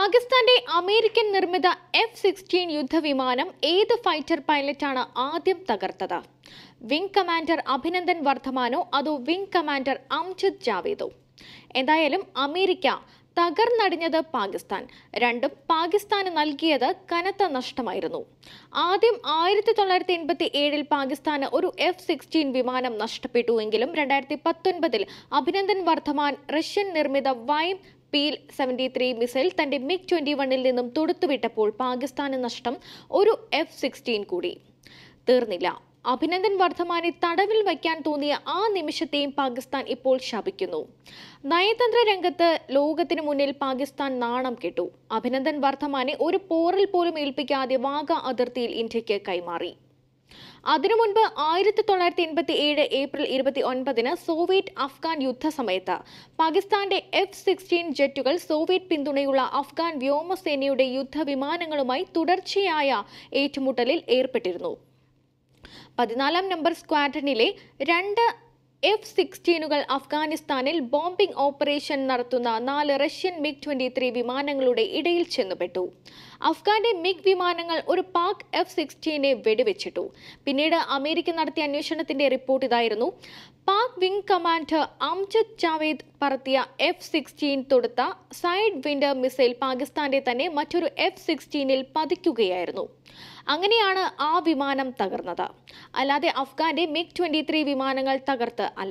പാകിസ്ഥാന്റെ അമേരിക്കൻ നിർമ്മിത F sixteen യുദ്ധവിമാനം ഏത് ഫൈറ്റർ പൈലറ്റാണ് ആദ്യം തകർത്തത് വിംഗ് കമാൻഡർ അഭിനന്ദൻ വർദ്ധമാനോ അതോ വിംഗ് കമാൻഡർ അംജിത് ജാവേദോ എന്തായാലും അമേരിക്ക തകർന്നടിഞ്ഞത് പാകിസ്ഥാൻ രണ്ടും പാകിസ്ഥാന് നൽകിയത് കനത്ത നഷ്ടമായിരുന്നു ആദ്യം ആയിരത്തി തൊള്ളായിരത്തി എൺപത്തി ഏഴിൽ പാകിസ്ഥാന് ഒരു എഫ് സിക്സ്റ്റീൻ വിമാനം നഷ്ടപ്പെട്ടുവെങ്കിലും രണ്ടായിരത്തി പത്തൊൻപതിൽ അഭിനന്ദൻ വർദ്ധമാൻ റഷ്യൻ നിർമ്മിത Vympel seventy three missile തന്റെ മിഗ് ട്വന്റി വണ്ണിൽ നിന്നും തൊടുത്തുവിട്ടപ്പോൾ പാകിസ്ഥാന് നഷ്ടം ഒരു എഫ് സിക്സ്റ്റീൻ കൂടി തീർന്നില്ല അഭിനന്ദൻ വർദ്ധമാനെ തടവിൽ വയ്ക്കാൻ തോന്നിയ ആ നിമിഷത്തെയും പാകിസ്ഥാൻ ഇപ്പോൾ ശപിക്കുന്നു നയതന്ത്ര രംഗത്ത് ലോകത്തിനു മുന്നിൽ പാകിസ്ഥാൻ നാണം കെട്ടു അഭിനന്ദൻ വർദ്ധമാനെ ഒരു പോറിൽ പോലും ഏൽപ്പിക്കാതെ വാഗ അതിർത്തിയിൽ ഇന്ത്യക്ക് കൈമാറി അതിനു മുൻപ് ആയിരത്തി തൊള്ളായിരത്തി എൺപത്തി ഏഴ് ഏപ്രിൽ ഇരുപത്തി ഒൻപതിന് സോവിയറ്റ് അഫ്ഗാൻ യുദ്ധസമയത്ത് പാകിസ്ഥാന്റെ എഫ് സിക്സ്റ്റീൻ ജെറ്റുകൾ സോവിയറ്റ് പിന്തുണയുള്ള അഫ്ഗാൻ വ്യോമസേനയുടെ യുദ്ധവിമാനങ്ങളുമായി തുടർച്ചയായ ഏറ്റുമുട്ടലിൽ ഏർപ്പെട്ടിരുന്നു പതിനാലാം നമ്പർ സ്ക്വാഡ്രണിലെ രണ്ട് എഫ് സിക്സ്റ്റീനുകൾ അഫ്ഗാനിസ്ഥാനിൽ ബോംബിംഗ് ഓപ്പറേഷൻ നടത്തുന്ന നാല് റഷ്യൻ മിഗ് ട്വന്റി ത്രീ വിമാനങ്ങളുടെ ഇടയിൽ ചെന്നുപെട്ടു അഫ്ഗാന്റെ മിഗ് വിമാനങ്ങൾ ഒരു പാക് എഫ് സിക്സ്റ്റീനെ വെടിവെച്ചിട്ടു പിന്നീട് അമേരിക്ക നടത്തിയ അന്വേഷണത്തിന്റെ റിപ്പോർട്ട് ഇതായിരുന്നു പാക് വിംഗ് കമാൻഡർ അംജദ് ജാവേദ് പറത്തിയ എഫ് സിക്സ്റ്റീൻ തൊടുത്ത സൈഡ് വിൻഡർ മിസൈൽ പാകിസ്ഥാന്റെ തന്നെ മറ്റൊരു എഫ് സിക്സ്റ്റീനിൽ പതിക്കുകയായിരുന്നു അങ്ങനെയാണ് ആ വിമാനം തകർന്നത് അല്ലാതെ അഫ്ഗാന്റെ മിഗ് ട്വന്റി ത്രീ വിമാനങ്ങൾ തകർത്ത് അല്ല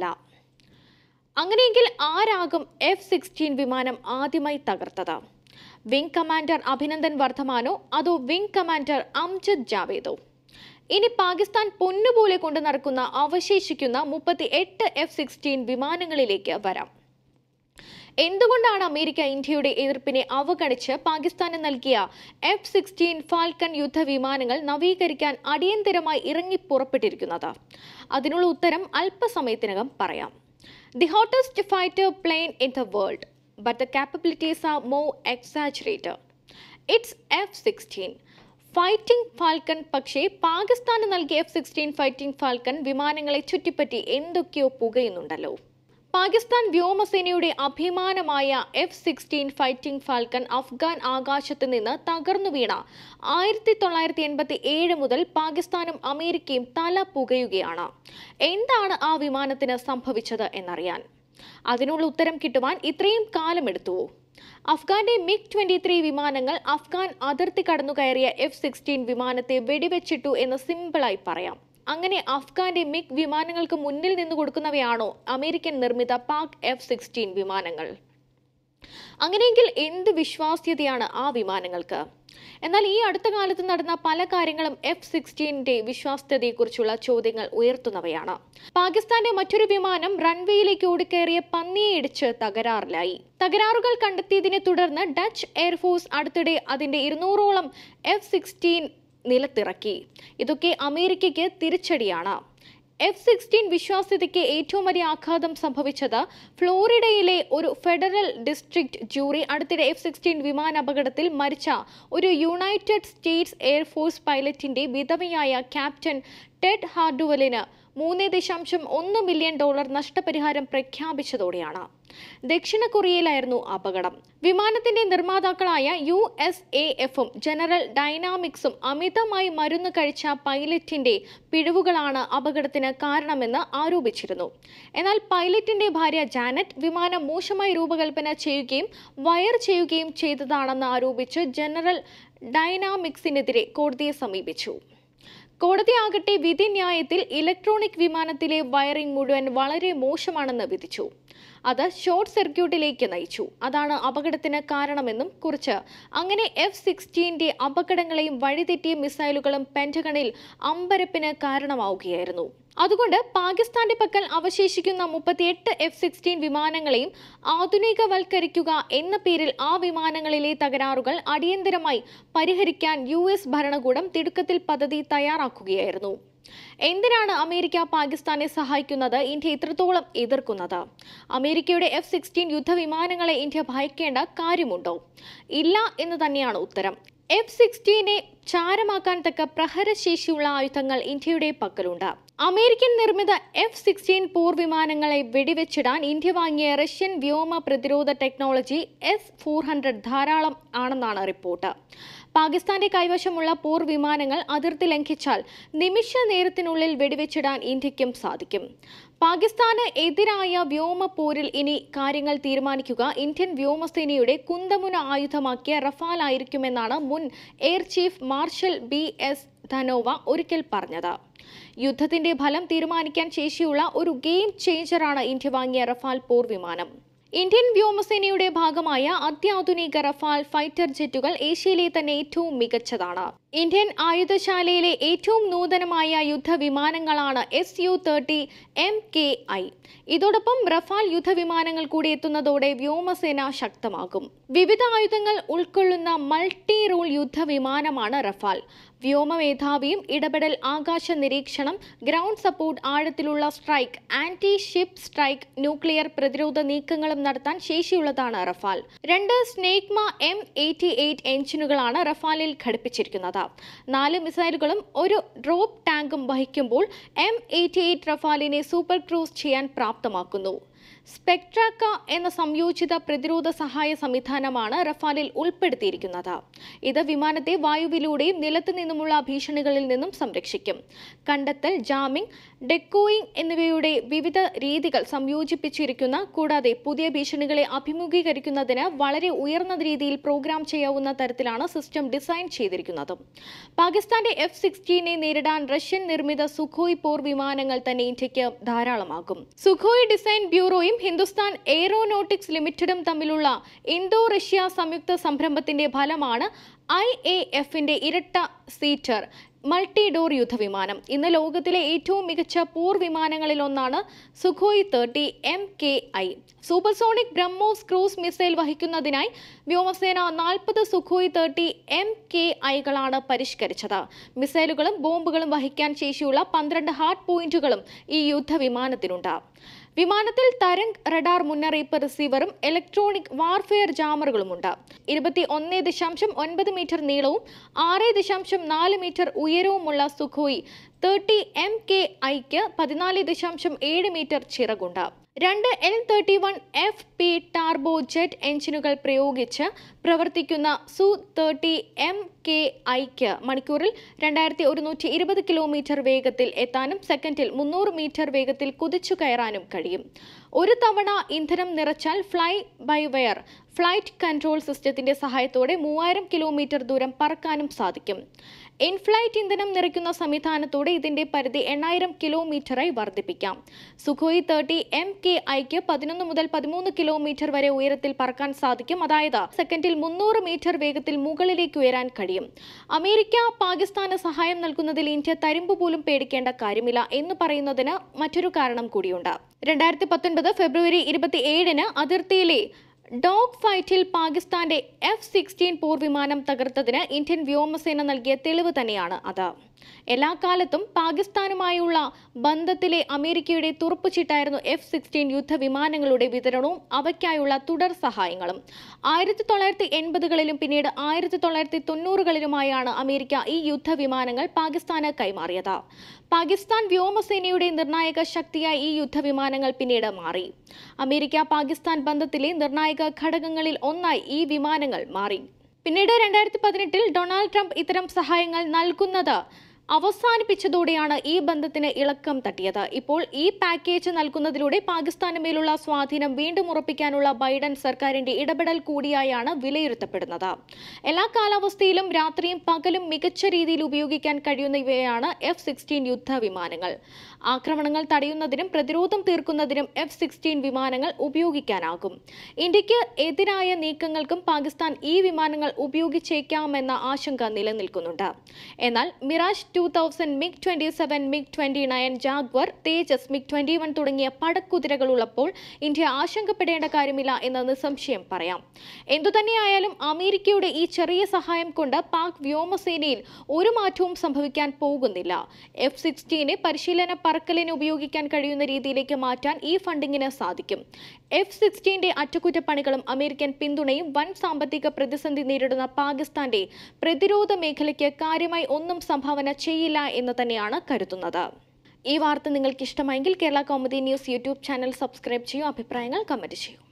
അങ്ങനെയെങ്കിൽ ആരാകും എഫ് സിക്സ്റ്റീൻ വിമാനം ആദ്യമായി തകർത്തത് വിംഗ് കമാൻഡർ അഭിനന്ദൻ വർദ്ധമാനോ അതോ വിംഗ് കമാൻഡർ അംജദ് ജാവേദോ ഇനി പാകിസ്ഥാൻ പൊന്നുപോലെ കൊണ്ടു നടക്കുന്ന അവശേഷിക്കുന്ന മുപ്പത്തി എട്ട് എഫ് സിക്സ്റ്റീൻ വിമാനങ്ങളിലേക്ക് വരാം എന്തുകൊണ്ടാണ് അമേരിക്ക ഇന്ത്യയുടെ എതിർപ്പിനെ അവഗണിച്ച് പാകിസ്ഥാന് നൽകിയ എഫ് സിക്സ്റ്റീൻ ഫാൽക്കൺ യുദ്ധവിമാനങ്ങൾ നവീകരിക്കാൻ അടിയന്തരമായി ഇറങ്ങി പുറപ്പെട്ടിരിക്കുന്നത് അതിനുള്ള ഉത്തരം അല്പസമയത്തിനകം പറയാം the hottest fighter plane in the world but the capabilities are more exaggerated it's F sixteen fighting falcon പക്ഷേ പാകിസ്ഥാന് നൽകിയ എഫ് സിക്സ്റ്റീൻ ഫൈറ്റിംഗ് ഫാൽക്കൺ വിമാനങ്ങളെ ചുറ്റിപ്പറ്റി എന്തൊക്കെയോ പുകയുന്നുണ്ടല്ലോ പാകിസ്ഥാൻ വ്യോമസേനയുടെ അഭിമാനമായ F sixteen fighting falcon Afghan ആകാശത്ത് നിന്ന് തകർന്നു വീണ ആയിരത്തി തൊള്ളായിരത്തി എൺപത്തി ഏഴ് മുതൽ പാകിസ്ഥാനും അമേരിക്കയും തല പുകയുകയാണ് എന്താണ് ആ വിമാനത്തിന് സംഭവിച്ചത് എന്നറിയാൻ അതിനുള്ള ഉത്തരം കിട്ടുവാൻ ഇത്രയും കാലമെടുത്തുവോ അഫ്ഗാന്റെ മിഗ് ട്വന്റി ത്രീ വിമാനങ്ങൾ അഫ്ഗാൻ അതിർത്തി കടന്നു കയറിയ എഫ് സിക്സ്റ്റീൻ വിമാനത്തെ വെടിവെച്ചിട്ടു എന്ന് സിമ്പിളായി പറയാം അങ്ങനെ അഫ്ഗാന്റെ മിഗ് വിമാനങ്ങൾക്ക് മുന്നിൽ നിന്ന് കൊടുക്കുന്നവയാണോ അമേരിക്കൻ നിർമ്മിത പാക് എഫ് സിക്സ്റ്റീൻ വിമാനങ്ങൾ അങ്ങനെയെങ്കിൽ എന്ത് വിശ്വാസ്യതയാണ് ആ വിമാനങ്ങൾക്ക് എന്നാൽ ഈ അടുത്ത കാലത്ത് നടന്ന പല കാര്യങ്ങളും എഫ് സിക്സ്റ്റീന്റെ വിശ്വാസ്യതയെക്കുറിച്ചുള്ള ചോദ്യങ്ങൾ ഉയർത്തുന്നവയാണ് പാകിസ്ഥാന്റെ മറ്റൊരു വിമാനം റൺവേയിലേക്ക് ഓടിക്കയറിയ പന്നിയെ ഇടിച്ച് തകരാറിലായി തകരാറുകൾ കണ്ടെത്തിയതിനെ തുടർന്ന് ഡച്ച് എയർഫോഴ്സ് അടുത്തിടെ അതിന്റെ ഇരുന്നൂറോളം എഫ് സിക്സ്റ്റീൻ നിലത്തിറക്കി ഇതൊക്കെ അമേരിക്കയ്ക്ക് തിരിച്ചടിയാണ് എഫ് സിക്സ്റ്റീൻ വിശ്വാസ്യതയ്ക്ക് ഏറ്റവും വലിയ ആഘാതം സംഭവിച്ചത് ഫ്ലോറിഡയിലെ ഒരു ഫെഡറൽ ഡിസ്ട്രിക്ട് ജൂറി അടുത്തിടെ എഫ് സിക്സ്റ്റീൻ വിമാന അപകടത്തിൽ മരിച്ച ഒരു യുണൈറ്റഡ് സ്റ്റേറ്റ്സ് എയർഫോഴ്സ് പൈലറ്റിന്റെ വിധവയായ ക്യാപ്റ്റൻ ടെഡ് ഹാർഡുവലിന് മൂന്ന് ദശാംശം ഒന്ന് മില്യൺ ഡോളർ നഷ്ടപരിഹാരം പ്രഖ്യാപിച്ചതോടെയാണ് ദക്ഷിണ കൊറിയയിലായിരുന്നു അപകടം വിമാനത്തിന്റെ നിർമ്മാതാക്കളായ യു എസ് എ എഫും ജനറൽ ഡൈനാമിക്സും അമിതമായി മരുന്ന് കഴിച്ച പൈലറ്റിന്റെ പിഴവുകളാണ് അപകടത്തിന് കാരണമെന്ന് ആരോപിച്ചിരുന്നു എന്നാൽ പൈലറ്റിന്റെ ഭാര്യ ജാനറ്റ് വിമാനം മോശമായി രൂപകൽപ്പന ചെയ്യുകയും വയർ ചെയ്യുകയും ചെയ്തതാണെന്ന് ആരോപിച്ച് ജനറൽ ഡൈനാമിക്സിനെതിരെ കോടതിയെ സമീപിച്ചു കോടതിയാകട്ടെ വിധിന്യായത്തിൽ ഇലക്ട്രോണിക് വിമാനത്തിലെ വയറിംഗ് മുഴുവൻ വളരെ മോശമാണെന്ന് വിധിച്ചു അത് ഷോർട്ട് സർക്യൂട്ടിലേക്ക് നയിച്ചു അതാണ് അപകടത്തിന് കാരണമെന്നും കുറിച്ച് അങ്ങനെ എഫ് സിക്സ്റ്റീൻ്റെ അപകടങ്ങളെയും വഴിതെറ്റിയ മിസൈലുകളും പെൻറ്റഗണിൽ അമ്പരപ്പിന് കാരണമാവുകയായിരുന്നു അതുകൊണ്ട് പാകിസ്ഥാന്റെ പക്കൽ അവശേഷിക്കുന്ന മുപ്പത്തിയെട്ട് എഫ് സിക്സ്റ്റീൻ വിമാനങ്ങളെയും ആധുനികവൽക്കരിക്കുക എന്ന പേരിൽ ആ വിമാനങ്ങളിലെ തകരാറുകൾ അടിയന്തരമായി പരിഹരിക്കാൻ യു എസ് ഭരണകൂടം തിടുക്കത്തിൽ പദ്ധതി തയ്യാറാക്കുകയായിരുന്നു എന്തിനാണ് അമേരിക്ക പാകിസ്ഥാനെ സഹായിക്കുന്നത് ഇന്ത്യ ഇത്രത്തോളം എതിർക്കുന്നത് അമേരിക്കയുടെ എഫ് സിക്സ്റ്റീൻ യുദ്ധവിമാനങ്ങളെ ഇന്ത്യ ഭയക്കേണ്ട കാര്യമുണ്ടോ ഇല്ല എന്ന് തന്നെയാണ് ഉത്തരം എഫ് സിക്സ്റ്റീനെ ചാരമാക്കാൻ തക്ക പ്രഹരശേഷിയുള്ള ആയുധങ്ങൾ ഇന്ത്യയുടെ പക്കലുണ്ട് അമേരിക്കൻ നിർമ്മിത എഫ് സിക്സ്റ്റീൻ പോർവിമാനങ്ങളെ വെടിവെച്ചിടാൻ ഇന്ത്യ വാങ്ങിയ റഷ്യൻ വ്യോമ പ്രതിരോധ ടെക്നോളജി എസ് ഫോർ ഹൺഡ്രഡ് ധാരാളം ആണെന്നാണ് റിപ്പോർട്ട് പാകിസ്ഥാന്റെ കൈവശമുള്ള പോർ വിമാനങ്ങൾ അതിർത്തി ലംഘിച്ചാൽ നിമിഷ നേരത്തിനുള്ളിൽ വെടിവെച്ചിടാൻ ഇന്ത്യക്കും സാധിക്കും പാകിസ്ഥാന് എതിരായ വ്യോമ പോരിൽ ഇനി കാര്യങ്ങൾ തീരുമാനിക്കുക ഇന്ത്യൻ വ്യോമസേനയുടെ കുന്തമുന ആയുധമാക്കിയ റഫാൽ ആയിരിക്കുമെന്നാണ് മുൻ air chief marshal B S Dhanoa ഒരിക്കൽ പറഞ്ഞത് യുദ്ധത്തിന്റെ ഫലം തീരുമാനിക്കാൻ ശേഷിയുള്ള ഒരു ഗെയിം ചേഞ്ചറാണ് ഇന്ത്യ വാങ്ങിയ റഫാൽ പോർ വിമാനം ഇന്ത്യൻ വ്യോമസേനയുടെ ഭാഗമായ അത്യാധുനിക റഫാൽ ഫൈറ്റർ ജെറ്റുകൾ ഏഷ്യയിലെ തന്നെ ഏറ്റവും മികച്ചതാണ് ഇന്ത്യൻ ആയുധശാലയിലെ ഏറ്റവും നൂതനമായ യുദ്ധവിമാനങ്ങളാണ് S U thirty M K I ഇതോടൊപ്പം റഫാൽ യുദ്ധവിമാനങ്ങൾ കൂടി എത്തുന്നതോടെ വ്യോമസേന ശക്തമാകും വിവിധ ആയുധങ്ങൾ ഉൾക്കൊള്ളുന്ന മൾട്ടി റോൾ യുദ്ധവിമാനമാണ് റഫാൽ വ്യോമ മേധാവിയും ഇടപെടൽ ആകാശ നിരീക്ഷണം ഗ്രൗണ്ട് സപ്പോർട്ട് ആഴത്തിലുള്ള strike anti ship strike nuclear പ്രതിരോധ നീക്കങ്ങളും നടത്താൻ ശേഷിയുള്ളതാണ് റഫാൽ രണ്ട് സ്നേക്മ എം എയ്റ്റി എയ്റ്റ് എഞ്ചിനുകളാണ് റഫാലിൽ ഘടിപ്പിച്ചിരിക്കുന്നത് നാല് മിസൈലുകളും ഒരു ഡ്രോപ്പ് ടാങ്കും വഹിക്കുമ്പോൾ എം എയ്റ്റി എയ്റ്റ് റഫാലിനെ സൂപ്പർ ക്രൂസ് ചെയ്യാൻ പ്രാപ്തമാക്കുന്നു സ്പെക്ട്രാക്ക എന്ന സംയോജിത പ്രതിരോധ സഹായ സംവിധാനമാണ് റഫാലിൽ ഉൾപ്പെടുത്തിയിരിക്കുന്നത് ഇത് വിമാനത്തെ വായുവിലൂടെയും നിലത്തു നിന്നുമുള്ള ഭീഷണികളിൽ നിന്നും സംരക്ഷിക്കും കണ്ടെത്തൽ ജാമിംഗ് ഡെക്കോയിങ് എന്നിവയുടെ വിവിധ രീതികൾ സംയോജിപ്പിച്ചിരിക്കുന്ന കൂടാതെ പുതിയ ഭീഷണികളെ അഭിമുഖീകരിക്കുന്നതിന് വളരെ ഉയർന്ന രീതിയിൽ പ്രോഗ്രാം ചെയ്യാവുന്ന തരത്തിലാണ് സിസ്റ്റം ഡിസൈൻ ചെയ്തിരിക്കുന്നത് പാകിസ്ഥാന്റെ എഫ് സിക്സ്റ്റീനെ നേരിടാൻ റഷ്യൻ നിർമ്മിത സുഖോയ് പോർ വിമാനങ്ങൾ തന്നെ ഇന്ത്യക്ക് ധാരാളമാകും സുഖോയ് ഡിസൈൻ ബ്യൂറോയും ഹിന്ദുസ്ഥാൻ എയ്റോനോട്ടിക്സ് ലിമിറ്റഡും തമ്മിലുള്ള ഇന്തോ റഷ്യ സംയുക്ത സംരംഭത്തിന്റെ ഫലമാണ് ഐ എ എഫിന്റെ ഇരട്ട സീറ്റർ മൾട്ടി ഡോർ യുദ്ധവിമാനം ഇന്ന് ലോകത്തിലെ ഏറ്റവും മികച്ച പോർ വിമാനങ്ങളിൽ ഒന്നാണ് Sukhoi thirty M K I supersonic BrahMos cruise missile വഹിക്കുന്നതിനായി വ്യോമസേന നാൽപ്പത് സുഖോയ് തേർട്ടി എം കെ ഐകളാണ് പരിഷ്കരിച്ചത് മിസൈലുകളും ബോംബുകളും വഹിക്കാൻ ശേഷിയുള്ള പന്ത്രണ്ട് ഹാർഡ് പോയിന്റുകളും ഈ യുദ്ധവിമാനത്തിനുണ്ട് വിമാനത്തിൽ തരംഗ് റഡാർ മുന്നറിയിപ്പ് റിസീവറും ഇലക്ട്രോണിക് വാർഫെയർ ജാമറുകളുമുണ്ട് ഇരുപത്തി ഒന്ന് ദശാംശം ഒൻപത് മീറ്റർ നീളവും ആറ് ദശാംശം നാല് മീറ്റർ ഉയരവുമുള്ള സുഖോയ് തേർട്ടി എം കെ ഐക്ക് പതിനാല് ദശാംശം ഏഴ് മീറ്റർ ചിറകുണ്ട് രണ്ട് L thirty one F P turbo jet എഞ്ചിനുകൾ പ്രയോഗിച്ച് പ്രവർത്തിക്കുന്ന സു തേർട്ടി എം കെ ഐക്ക് മണിക്കൂറിൽ രണ്ടായിരത്തി ഒരുന്നൂറ്റി ഇരുപത് കിലോമീറ്റർ വേഗത്തിൽ എത്താനും സെക്കൻഡിൽ മുന്നൂറ് മീറ്റർ വേഗത്തിൽ കുതിച്ചു കയറാനും കഴിയും ഒരു തവണ ഇന്ധനം നിറച്ചാൽ fly by wire flight control സിസ്റ്റത്തിന്റെ സഹായത്തോടെ മൂവായിരം കിലോമീറ്റർ ദൂരം പറക്കാനും സാധിക്കും ഇൻഫ്ലൈറ്റ് ഇന്ധനം നിറയ്ക്കുന്ന സംവിധാനത്തോടെ ഇതിന്റെ പരിധി എണ്ണായിരം കിലോമീറ്ററായി വർദ്ധിപ്പിക്കാം സുഖോയ് തേർട്ടി എം കെ ഐക്ക് പതിനൊന്ന് മുതൽ പതിമൂന്ന് കിലോമീറ്റർ വരെ ഉയരത്തിൽ പറക്കാൻ സാധിക്കും അതായത് സെക്കൻഡിൽ മുന്നൂറ് മീറ്റർ വേഗത്തിൽ മുകളിലേക്ക് ഉയരാൻ കഴിയും അമേരിക്ക പാകിസ്ഥാന് സഹായം നൽകുന്നതിൽ ഇന്ത്യ തരിമ്പ് പോലും പേടിക്കേണ്ട കാര്യമില്ല എന്ന് പറയുന്നതിന് മറ്റൊരു കാരണം കൂടിയുണ്ട് രണ്ടായിരത്തി പത്തൊൻപത് ഫെബ്രുവരി ഇരുപത്തി ഏഴിന് അതിർത്തിയിലെ ഡോഗ് ഫൈറ്റിൽ പാകിസ്ഥാന്റെ എഫ് സിക്സ്റ്റീൻ പോർ വിമാനം തകർത്തതിന് ഇന്ത്യൻ വ്യോമസേന നൽകിയ തെളിവ് തന്നെയാണ് അത് എല്ലാ കാലത്തും പാകിസ്ഥാനുമായുള്ള ബന്ധത്തിലെ അമേരിക്കയുടെ തുറപ്പുചീട്ടായിരുന്നു എഫ് സിക്സ്റ്റീൻ യുദ്ധവിമാനങ്ങളുടെ വിതരണവും അവയ്ക്കായുള്ള തുടർ സഹായങ്ങളും ആയിരത്തി തൊള്ളായിരത്തി എൺപതുകളിലും പിന്നീട് ആയിരത്തി തൊള്ളായിരത്തി തൊണ്ണൂറുകളിലുമായാണ് അമേരിക്ക ഈ യുദ്ധവിമാനങ്ങൾ പാകിസ്ഥാന് കൈമാറിയത് പാകിസ്ഥാൻ വ്യോമസേനയുടെ നിർണായക ശക്തിയായി ഈ യുദ്ധവിമാനങ്ങൾ പിന്നീട് മാറി അമേരിക്ക പാകിസ്ഥാൻ ബന്ധത്തിലെ നിർണായക ഘടകങ്ങളിൽ ഒന്നായി ഈ വിമാനങ്ങൾ മാറി പിന്നീട് രണ്ടായിരത്തി പതിനെട്ടിൽ ഡൊണാൾഡ് ട്രംപ് ഇത്തരം സഹായങ്ങൾ നൽകുന്നത് അവസാനിപ്പിച്ചതോടെയാണ് ഈ ബന്ധത്തിന് ഇളക്കം തട്ടിയത് ഇപ്പോൾ ഈ പാക്കേജ് നൽകുന്നതിലൂടെ പാകിസ്ഥാന് മേലുള്ള സ്വാധീനം വീണ്ടും ഉറപ്പിക്കാനുള്ള ബൈഡൻ സർക്കാരിന്റെ ഇടപെടൽ കൂടിയായാണ് വിലയിരുത്തപ്പെടുന്നത് എല്ലാ കാലാവസ്ഥയിലും രാത്രിയും പകലും മികച്ച രീതിയിൽ ഉപയോഗിക്കാൻ കഴിയുന്നവയാണ് എഫ് സിക്സ്റ്റീൻ യുദ്ധവിമാനങ്ങൾ ആക്രമണങ്ങൾ തടയുന്നതിനും പ്രതിരോധം തീർക്കുന്നതിനും എഫ് സിക്സ്റ്റീൻ വിമാനങ്ങൾ ഉപയോഗിക്കാനാകും ഇന്ത്യക്ക് എതിരായ നീക്കങ്ങൾക്കും പാകിസ്ഥാൻ ഈ വിമാനങ്ങൾ ഉപയോഗിച്ചേക്കാമെന്ന ആശങ്ക നിലനിൽക്കുന്നുണ്ട് എന്നാൽ Mirage two thousand MiG twenty seven MiG twenty nine Jaguar Tejas MiG twenty one തുടങ്ങിയ പടക്കുതിരകൾ ഉള്ളപ്പോൾ ഇന്ത്യ ആശങ്കപ്പെടേണ്ട കാര്യമില്ല എന്ന് നിസ്സംശയം പറയാം എന്തുതന്നെയായാലും അമേരിക്കയുടെ ഈ ചെറിയ സഹായം കൊണ്ട് പാക് വ്യോമസേനയിൽ ഒരു മാറ്റവും സംഭവിക്കാൻ പോകുന്നില്ല എഫ് സിക്സ്റ്റീനെ പരിശീലന പറക്കലിന് ഉപയോഗിക്കാൻ കഴിയുന്ന രീതിയിലേക്ക് മാറ്റാൻ ഈ ഫണ്ടിങ്ങിന് സാധിക്കും എഫ് സിക്സ്റ്റീന്റെ അറ്റകുറ്റപ്പണികളും അമേരിക്കൻ പിന്തുണയും വൻ സാമ്പത്തിക പ്രതിസന്ധി നേരിടുന്ന പാകിസ്ഥാന്റെ പ്രതിരോധ മേഖലയ്ക്ക് കാര്യമായി ഒന്നും സംഭാവന ചെയ്യില്ല എന്ന് തന്നെയാണ് കരുതുന്നത് ഈ വാർത്ത നിങ്ങൾക്ക് ഇഷ്ടമായെങ്കിൽ Kerala Kaumudi news YouTube channel subscribe ചെയ്യൂ അഭിപ്രായങ്ങൾ കമന്റ് ചെയ്യൂ